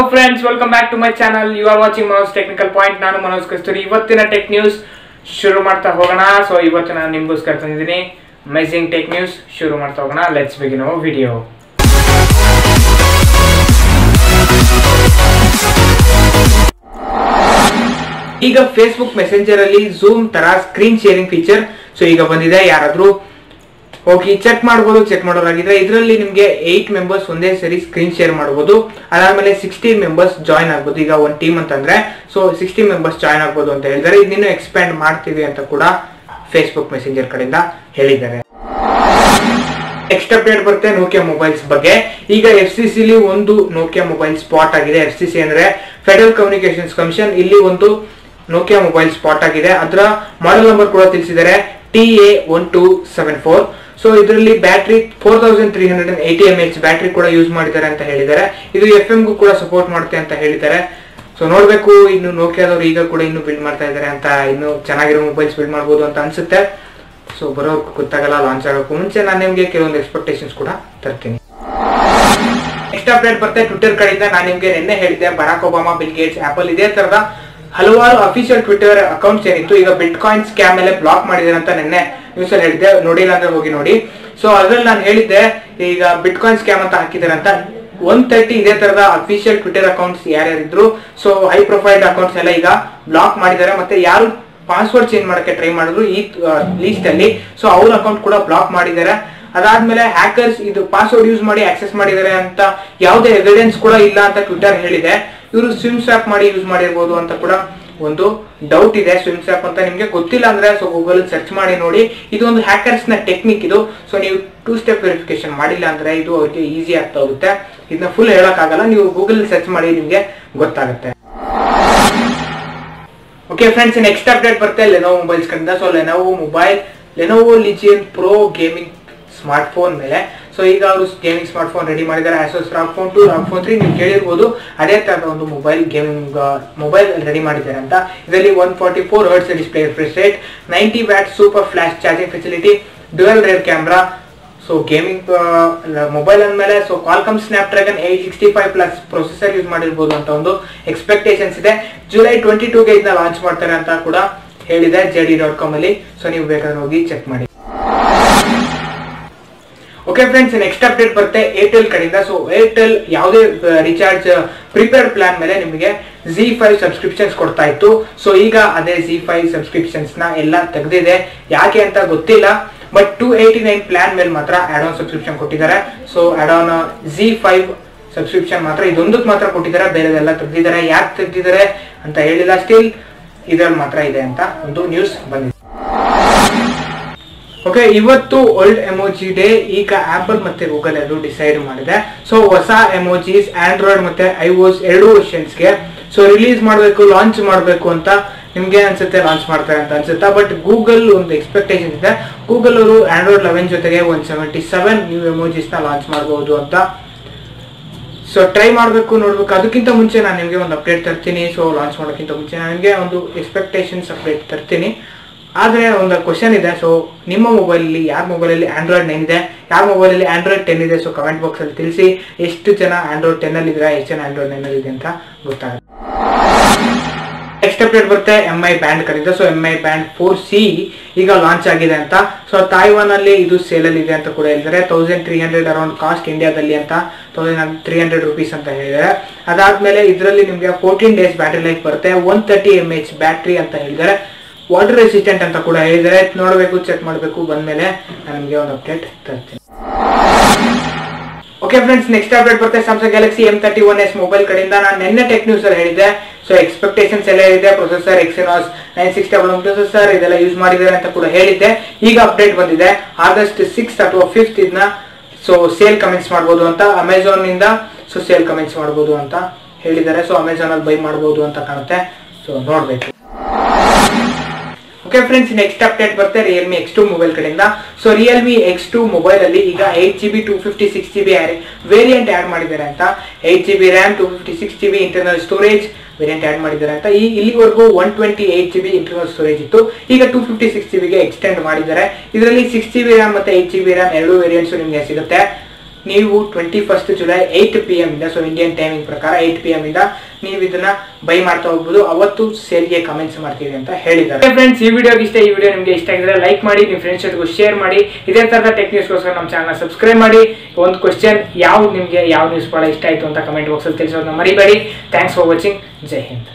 friends welcome back to my channel you are watching Manoj technical point ನಾನು ಮನೋಜ್ ಕಸ್ತೂರಿ ಇವತ್ತಿನ tech news ಶುರು ಮಾಡ್ತಾ ಹೋಗೋಣ ಸೊ ಇವತ್ತು ನಾನು ನಿಮ್ಗೋಸ್ಕರ ತಂದಿದ್ದೀನಿ ಅಮೇಸಿಂಗ್ ಟೆಕ್ ನ್ಯೂಸ್ ಶುರು ಮಾಡ್ತಾ ಹೋಗೋಣ ಲೆಟ್ಸ್ ಬಿಗಿನ್ ಅವರ್ ವಿಡಿಯೋ ಈಗ ಫೇಸ್ಬುಕ್ ಮೆಸೆಂಜರ್ ಅಲ್ಲಿ ಝೂಮ್ ತರ ಸ್ಕ್ರೀನ್ ಶೇರಿಂಗ್ ಫೀಚರ್ ಸೊ ಈಗ ಬಂದಿದೆ ಯಾರಾದ್ರೂ ಹೋಗಿ ಚೆಕ್ ಮಾಡ್ಬೋದು ಚೆಕ್ ಮಾಡೋರಾಗಿದ್ರೆ ಇದರಲ್ಲಿ ನಿಮಗೆ ಏಟ್ ಮೆಂಬರ್ಸ್ ಒಂದೇ ಸರಿ ಸ್ಕ್ರೀನ್ ಶೇರ್ ಮಾಡ್ಬೋದು ಅದಾದ್ಮೇಲೆ ಸಿಕ್ಸ್ಟೀನ್ ಮೆಂಬರ್ಸ್ ಜಾಯ್ನ್ ಆಗ್ಬೋದು ಈಗ ಒಂದು ಟೀಮ್ ಅಂತಂದ್ರೆ ಸೊ ಸಿಕ್ಸ್ಟೀನ್ ಮೆಂಬರ್ಸ್ ಜಾಯ್ನ್ ಆಗ್ಬೋದು ಅಂತ ಹೇಳಿದ್ದಾರೆ ಇದನ್ನು ಎಕ್ಸ್ಪ್ಯಾಂಡ್ ಮಾಡ್ತೀವಿ ಅಂತ ಕೂಡ ಫೇಸ್ಬುಕ್ ಮೆಸೆಂಜರ್ ಕಡೆಯಿಂದ ಹೇಳಿದ್ದಾರೆ ನೆಕ್ಸ್ಟ್ ಅಪ್ಡೇಟ್ ಬರುತ್ತೆ ನೋಕಿಯಾ ಮೊಬೈಲ್ಸ್ ಬಗ್ಗೆ ಈಗ ಎಫ್ ಸಿ ಸಿಲಿ ಒಂದು ನೋಕಿಯಾ ಮೊಬೈಲ್ ಸ್ಪಾಟ್ ಆಗಿದೆ ಎಫ್ ಸಿ ಸಿ ಅಂದ್ರೆ ಫೆಡರಲ್ ಕಮ್ಯುನಿಕೇಶನ್ಸ್ ಕಮಿಷನ್ ಇಲ್ಲಿ ಒಂದು ನೋಕಿಯಾ ಮೊಬೈಲ್ ಸ್ಪಾಟ್ ಆಗಿದೆ ಅದರ ಮಾಡೆಲ್ ನಂಬರ್ ಕೂಡ ತಿಳಿಸಿದ್ದಾರೆ T A one two seven four so ಇದರಲ್ಲಿ battery four thousand three hundred and eighty M H battery ಕೂಡ ಯೂಸ್ ಮಾಡಿದ್ದಾರೆ ಅಂತ ಹೇಳಿದ್ದಾರೆ ಇದು ಎಫ್ ಎಂ ಕೂಡ ಸಪೋರ್ಟ್ ಮಾಡುತ್ತೆ ಅಂತ ಹೇಳಿದ್ದಾರೆ ಸೊ ನೋಡ್ಬೇಕು ಇನ್ನು ನೋಕಿಯಾದವ್ರು ಈಗ ಕೂಡ ಇನ್ನು ಬಿಲ್ಡ್ ಮಾಡ್ತಾ ಇದ್ದಾರೆ ಅಂತ ಇನ್ನು ಚೆನ್ನಾಗಿರೋ ಮೊಬೈಲ್ಸ್ ಬಿಲ್ಡ್ ಮಾಡ್ಬೋದು ಅಂತ ಅನ್ಸುತ್ತೆ ಸೊ ಬರೋ ಗೊತ್ತಾಗಲ್ಲ ಲಾಂಚ್ ಆಗೋಕ್ಕೂ ಮುಂಚೆ ನಾನು ನಿಮಗೆ ಕೆಲವೊಂದು ಎಕ್ಸ್ಪೆಕ್ಟೇಷನ್ಸ್ ಕೂಡ ತರ್ತೀನಿ ನೆಕ್ಸ್ಟ್ ಅಪ್ಡೇಟ್ ಬರುತ್ತೆ ಟ್ವಿಟರ್ ಕಡೆಯಿಂದ ನಾನು ನಿಮಗೆ ನಿನ್ನೆ ಹೇಳಿದ್ದೆ Barack Obama Bill Gates Apple ಇದೇ ತರದ ಹಲವಾರು ಅಫಿಷಿಯಲ್ ಟ್ವಿಟರ್ ಅಕೌಂಟ್ಸ್ ಏನಿತ್ತು ಈಗ ಬಿಟ್ ಕಾಯಿನ್ ಸ್ಕ್ಯಾಮ್ ಮೇಲೆ ಬ್ಲಾಕ್ ಮಾಡಿದ್ದಾರೆ ಅಂತ ನಿನ್ನೆ ನ್ಯೂಸ್ ಅಲ್ಲಿ ಹೇಳಿದ್ದೆ ನೋಡಿಲ್ಲ ಅಂದ್ರೆ ಹೋಗಿ ನೋಡಿ ಸೊ ಅದ್ರಲ್ಲಿ ನಾನು ಹೇಳಿದ್ದೆ ಈಗ ಬಿಟ್ ಕಾಯಿನ್ ಸ್ಕ್ಯಾಮ್ ಅಂತ ಹಾಕಿದ್ದಾರೆ ಅಂತ ಒನ್ ತರ್ಟಿ ಇದೇ ತರದ ಅಫಿಷಿಯಲ್ ಟ್ವಿಟರ್ ಅಕೌಂಟ್ಸ್ ಯಾರ್ಯಾರಿದ್ರು ಸೊ ಹೈ ಪ್ರೊಫೈಲ್ ಅಕೌಂಟ್ಸ್ ಎಲ್ಲ ಈಗ ಬ್ಲಾಕ್ ಮಾಡಿದ್ದಾರೆ ಮತ್ತೆ ಯಾರು ಪಾಸ್ವರ್ಡ್ ಚೇಂಜ್ ಮಾಡಕ್ಕೆ ಟ್ರೈ ಮಾಡಿದ್ರು ಈ ಲೀಸ್ಟ್ ಅಲ್ಲಿ ಸೊ ಅವ್ರ ಅಕೌಂಟ್ ಕೂಡ ಬ್ಲಾಕ್ ಮಾಡಿದ್ದಾರೆ ಅದಾದ್ಮೇಲೆ ಹ್ಯಾಕರ್ಸ್ ಇದು ಪಾಸ್ವರ್ಡ್ ಯೂಸ್ ಮಾಡಿ ಆಕ್ಸೆಸ್ ಮಾಡಿದ್ದಾರೆ ಅಂತ ಯಾವುದೇ ಎವಿಡೆನ್ಸ್ ಕೂಡ ಇಲ್ಲ ಅಂತ ಟ್ವಿಟರ್ ಹೇಳಿದೆ ಇವರು ಸ್ವಿಮ್ ಸ್ವಾಪ್ ಮಾಡಿ ಯೂಸ್ ಮಾಡಿರ್ಬೋದು ಅಂತ ಕೂಡ ಒಂದು ಡೌಟ್ ಇದೆ ಸ್ವಿಮ್ ಸ್ವಾಪ್ ಅಂತ ನಿಮ್ಗೆ ಗೊತ್ತಿಲ್ಲ ಅಂದ್ರೆ ಸೊ ಗೂಗಲ್ ಸರ್ಚ್ ಮಾಡಿ ನೋಡಿ ಇದು ಒಂದು ಹ್ಯಾಕರ್ಸ್ ನ ಟೆಕ್ನಿಕ್ ಇದು ಸೊ ನೀವು ಟೂ ಸ್ಟೆಪ್ ವೆರಿಫಿಕೇಶನ್ ಮಾಡಿಲ್ಲ ಅಂದ್ರೆ ಇದು ಅವ್ರಿಗೆ ಈಸಿ ಆಗ್ತಾ ಹೋಗುತ್ತೆ ಇದನ್ನ ಫುಲ್ ಹೇಳಕ್ಕಾಗಲ್ಲ ನೀವು ಗೂಗಲ್ ಸರ್ಚ್ ಮಾಡಿ ನಿಮ್ಗೆ ಗೊತ್ತಾಗುತ್ತೆ ಓಕೆ ಫ್ರೆಂಡ್ಸ್ ನೆಕ್ಸ್ಟ್ ಅಪ್ಡೇಟ್ ಬರುತ್ತೆ ಲೆನೋವೋ ಮೊಬೈಲ್ಸ್ ಕಡೆಯಿಂದ so Lenovo mobile Lenovo Legion pro gaming smartphone ಮೇಲೆ ಸೊ ಈಗ ಅವರು ಗೇಮಿಂಗ್ ಸ್ಮಾರ್ಟ್ ಫೋನ್ ರೆಡಿ ಮಾಡಿದ್ದಾರೆ Asus ROG phone two ROG phone three ನೀವು ಕೇಳಿರ್ಬೋದು ಅದೇ ತರದ ಒಂದು ಮೊಬೈಲ್ ಗೇಮಿಂಗ್ ಮೊಬೈಲ್ ರೆಡಿ ಮಾಡಿದ್ದಾರೆ ಅಂತ ಇದರಲ್ಲಿ one forty four hertz display refresh rate ninety watt super flash charging facility dual rear camera so gaming mobile ಅಂದಮೇಲೆ so Qualcomm Snapdragon eight sixty five plus processor use ಮಾಡಿರ್ಬೋದು ಅಂತ ಒಂದು expectations ಇದೆ July twenty ಟೂಗೆ ಇದನ್ನ launch ಮಾಡ್ತಾರೆ ಅಂತ ಕೂಡ ಹೇಳಿದೆ ಜೆ ಡಿ ಡಾಟ್ ಕಾಮ್ ಅಲ್ಲಿ ಸೊ ನೀವು ಬೇಕಾದ್ರೆ ಹೋಗಿ ಚೆಕ್ ಮಾಡಿ ಓಕೆ ಫ್ರೆಂಡ್ಸ್ ನೆಕ್ಸ್ಟ್ ಅಪ್ಡೇಟ್ ಬರುತ್ತೆ ಏರ್ಟೆಲ್ ಕಡೆಯಿಂದ ಸೊ ಏರ್ಟೆಲ್ ಯಾವುದೇ ರಿಚಾರ್ಜ್ ಪ್ರಿಪೇರ್ಡ್ ಪ್ಲಾನ್ ಮೇಲೆ ನಿಮಗೆ ಜಿ ಫೈವ್ ಸಬ್ಸ್ಕ್ರಿಪ್ಷನ್ಸ್ ಕೊಡ್ತಾ ಇತ್ತು ಸೊ ಈಗ ಅದೇ ಜಿ ಫೈವ್ ಸಬ್ಸ್ಕ್ರಿಪ್ಷನ್ಸ್ ನ ಎಲ್ಲ ತೆಗೆದಿದೆ ಯಾಕೆ ಅಂತ ಗೊತ್ತಿಲ್ಲ but two eighty nine plan ಮೇಲೆ ಮಾತ್ರ ಆಡ್ ಆನ್ ಸಬ್ಸ್ಕ್ರಿಪ್ಷನ್ ಕೊಟ್ಟಿದ್ದಾರೆ so add on Zee five subscription ಮಾತ್ರ ಇದೊಂದಕ್ಕೆ ಮಾತ್ರ ಕೊಟ್ಟಿದ್ದಾರೆ ಬೇರೆದೆಲ್ಲ ತೆಗೆದಿದ್ದಾರೆ ಯಾಕೆ ತೆಗೆದಿದ್ದಾರೆ ಅಂತ ಹೇಳಿಲ್ಲ ಸ್ಟಿಲ್ ಇದ್ರಲ್ಲಿ ಮಾತ್ರ ಇದೆ ಅಂತ ಒಂದು ನ್ಯೂಸ್ ಬಂದಿದೆ ಓಕೆ ಇವತ್ತು ಓಲ್ಡ್ ಎಮೋಜಿ ಡೇ ಈಗ ಆಪಲ್ ಮತ್ತೆ ಗೂಗಲ್ ಎರಡು ಡಿಸೈಡ್ ಮಾಡಿದೆ ಸೊ ಹೊಸ ಎಮೋಜಿಸ್ ಆಂಡ್ರಾಯ್ಡ್ ಮತ್ತೆ ಐಒಸ್ ಎರಡು ವರ್ಷನ್ಸ್ಗೆ ಸೊ ರಿಲೀಸ್ ಮಾಡಬೇಕು ಲಾಂಚ್ ಮಾಡಬೇಕು ಅಂತ ನಿಮ್ಗೆ ಅನ್ಸುತ್ತೆ ಲಾಂಚ್ ಮಾಡ್ತಾರೆ ಅಂತ ಅನ್ಸುತ್ತಾ ಬಟ್ ಗೂಗಲ್ ಒಂದು ಎಕ್ಸ್ಪೆಕ್ಟೇಷನ್ ಇದೆ ಗೂಗಲ್ ಅವರು ಆಂಡ್ರಾಯ್ಡ್ ಲೆವೆನ್ ಜೊತೆಗೆ one seventy seven new emojis ನ ಲಾಂಚ್ ಮಾಡಬಹುದು ಅಂತ ಸೊ ಟ್ರೈ ಮಾಡಬೇಕು ನೋಡ್ಬೇಕು ಅದಕ್ಕಿಂತ ಮುಂಚೆ ನಾನು ನಿಮಗೆ ಒಂದು ಅಪ್ಡೇಟ್ ತರ್ತೀನಿ ಸೊ ಲಾಂಚ್ ಮಾಡೋಕ್ಕಿಂತ ಮುಂಚೆ ನಾನು ನಿಮಗೆ ಒಂದು ಎಕ್ಸ್ಪೆಕ್ಟೇಷನ್ಸ್ ಅಪ್ಡೇಟ್ ತರ್ತೀನಿ ಆದರೆ ಒಂದು ಕ್ವಶನ್ ಇದೆ ಸೊ ನಿಮ್ಮ ಮೊಬೈಲಲ್ಲಿ ಯಾರ ಮೊಬೈಲಲ್ಲಿ ಆಂಡ್ರಾಯ್ಡ್ ನೈನ್ ಇದೆ ಯಾರ ಮೊಬೈಲಲ್ಲಿ ಆಂಡ್ರಾಯ್ಡ್ ಟೆನ್ ಇದೆ ಸೊ ಕಮೆಂಟ್ ಬಾಕ್ಸಲ್ಲಿ ತಿಳಿಸಿ ಎಷ್ಟು ಜನ ಆಂಡ್ರಾಯ್ಡ್ ಟೆನ್ನಲ್ಲಿ ಇದ್ದೀರಾ ಎಷ್ಟು ಜನ ಆಂಡ್ರಾಯ್ಡ್ ನೈನಲ್ಲಿ ಇದೆ ಅಂತ ಗೊತ್ತಾಗುತ್ತೆ ನೆಕ್ಸ್ಟ್ ಅಪ್ಡೇಟ್ ಬರುತ್ತೆ ಎಂ ಐ ಬ್ಯಾಂಡ್ ಕಡೆಯಿಂದ so M I band four C ಈಗ ಲಾಂಚ್ ಆಗಿದೆ ಅಂತ ಸೊ ತಾಯ್ವಾನ್ ಅಲ್ಲಿ ಇದು ಸೇಲ್ ಅಲ್ಲಿ ಇದೆ ಅಂತ ಕೂಡ ಹೇಳಿದ್ದಾರೆ thousand three hundred around cost ಇಂಡಿಯಾದಲ್ಲಿ ಅಂತ ತೌಸಂಡ್ ತ್ರೀ ಹಂಡ್ರೆಡ್ ರುಪೀಸ್ ಅಂತ ಹೇಳಿದ್ದಾರೆ ಅದಾದ್ಮೇಲೆ ಇದರಲ್ಲಿ ನಿಮಗೆ ಫೋರ್ಟೀನ್ ಡೇಸ್ ಬ್ಯಾಟ್ರಿ ಲೈಫ್ ಬರುತ್ತೆ one thirty M H battery ಅಂತ ಹೇಳಿದ್ದಾರೆ ವಾಟರ್ ರೆಸಿಸ್ಟೆಂಟ್ ಅಂತ ಕೂಡ ಹೇಳಿದ್ದಾರೆ ನೋಡಬೇಕು ಚೆಕ್ ಮಾಡಬೇಕು ಬಂದ್ಮೇಲೆ ನಾನು ನಿಮಗೆ ಒಂದು ಅಪ್ಡೇಟ್ ತರ್ತೀನಿ ಓಕೆ ಫ್ರೆಂಡ್ಸ್ ನೆಕ್ಸ್ಟ್ ಅಪ್ಡೇಟ್ ಬರುತ್ತೆ Samsung Galaxy M thirty one S mobile ಕಡೆಯಿಂದ ನಾನು ನಿನ್ನೆ ಟೆಕ್ ನ್ಯೂಸ್ ಅಲ್ಲಿ ಹೇಳಿದ್ದೆ ಸೊ ಎಕ್ಸ್ಪೆಕ್ಟೇಷನ್ಸ್ ಎಲ್ಲ ಇದೆ processor Exynos nine six double one processor ಇದೆಲ್ಲ ಯೂಸ್ ಮಾಡಿದ್ದಾರೆ ಅಂತ ಕೂಡ ಹೇಳಿದ್ದೆ ಈಗ ಅಪ್ಡೇಟ್ ಬಂದಿದೆ ಆಗಸ್ಟ್ ಸಿಕ್ಸ್ ಅಥವಾ ಫಿಫ್ತ್ ಇದನ್ನ ಸೊ ಸೇಲ್ ಕಮೆಂಟ್ಸ್ ಮಾಡ್ಬೋದು ಅಂತ ಅಮೆಝಾನ್ ನಿಂದ ಸೊ ಸೇಲ್ ಕಮೆಂಟ್ಸ್ ಮಾಡ್ಬೋದು ಅಂತ ಹೇಳಿದ್ದಾರೆ ಸೊ ಅಮೆಝಾನ್ ಅಲ್ಲಿ ಬೈ ಮಾಡ್ಬೋದು ಅಂತ ಕಾಣುತ್ತೆ ಸೊ ನೋಡ್ಬೇಕು ಓಕೆ ಫ್ರೆಂಡ್ಸ್ ನೆಕ್ಸ್ಟ್ ಅಪ್ಡೇಟ್ ಬರುತ್ತೆ ರಿಯಲ್ಮಿ ಎಕ್ಸ್ ಟು ಮೊಬೈಲ್ ಕಡೆಯಿಂದ so Realme X to mobile ಅಲ್ಲಿ ಈಗ eight G B two fifty six G B variant add ಮಾಡಿದ್ದಾರೆ ಅಂತ eight G B RAM two fifty six G B internal storage variant add ಮಾಡಿದ್ದಾರೆ ಅಂತ ಈ ಇಲ್ಲಿವರೆಗೂ one twenty eight G B internal storage ಇತ್ತು ಈಗ ಟೂ ಫಿಫ್ಟಿ ಸಿಕ್ಸ್ ಜಿ ಬಿಗೆ extend ಮಾಡಿದ್ದಾರೆ ಇದರಲ್ಲಿ ಸಿಕ್ಸ್ ಜಿ ಬಿ ರ್ಯಾಮ್ ಮತ್ತೆ ಏಟ್ ಜಿ ಬಿ ರ್ಯಾಮ್ ಎರಡು ವೇರಿಯಂಟ್ಸ್ ನಿಮಗೆ ಸಿಗುತ್ತೆ ನೀವು twenty first July eight P M ಇಂದ ಸೊ ಇಂಡಿಯನ್ ಟೈಮಿಂಗ್ ಪ್ರಕಾರ ಏಯ್ಟ್ ಪಿ ಎಮ್ ಇಂದ ನೀವು ಇದನ್ನ ಬೈ ಮಾಡ್ತಾ ಹೋಗ್ಬೋದು ಅವತ್ತು ಸೇಲ್ಗೆ ಕಮೆಂಟ್ಸ್ ಮಾಡ್ತೀವಿ ಅಂತ ಹೇಳಿದ್ದಾರೆ ಫ್ರೆಂಡ್ಸ್ ಈ ವಿಡಿಯೋ ಇಷ್ಟ ಈ ವಿಡಿಯೋ ನಿಮಗೆ ಇಷ್ಟ ಆಗಿದ್ರೆ ಲೈಕ್ ಮಾಡಿ ನಿಮ್ಮ ಫ್ರೆಂಡ್ಸ್ ಜೊತೆಗೂ ಶೇರ್ ಮಾಡಿ ಇದೇ ತರದ ಟೆಕ್ ನ್ಯೂಸ್ಗೋಸ್ಕರ ನಮ್ಮ ಚಾನಲ್ ಸಬ್ಸ್ಕ್ರೈಬ್ ಮಾಡಿ ಒಂದು ಕ್ವಶನ್ ಯಾವ ನಿಮಗೆ ಯಾವ ನ್ಯೂಸ್ ಭಾಳ ಇಷ್ಟ ಆಯಿತು ಅಂತ ಕಮೆಂಟ್ ಬಾಕ್ಸಲ್ಲಿ ತಿಳಿಸೋದನ್ನ ಮರಿಬೇಡಿ ಥ್ಯಾಂಕ್ಸ್ ಫಾರ್ ವಾಚಿಂಗ್ ಜೈ ಹಿಂದ್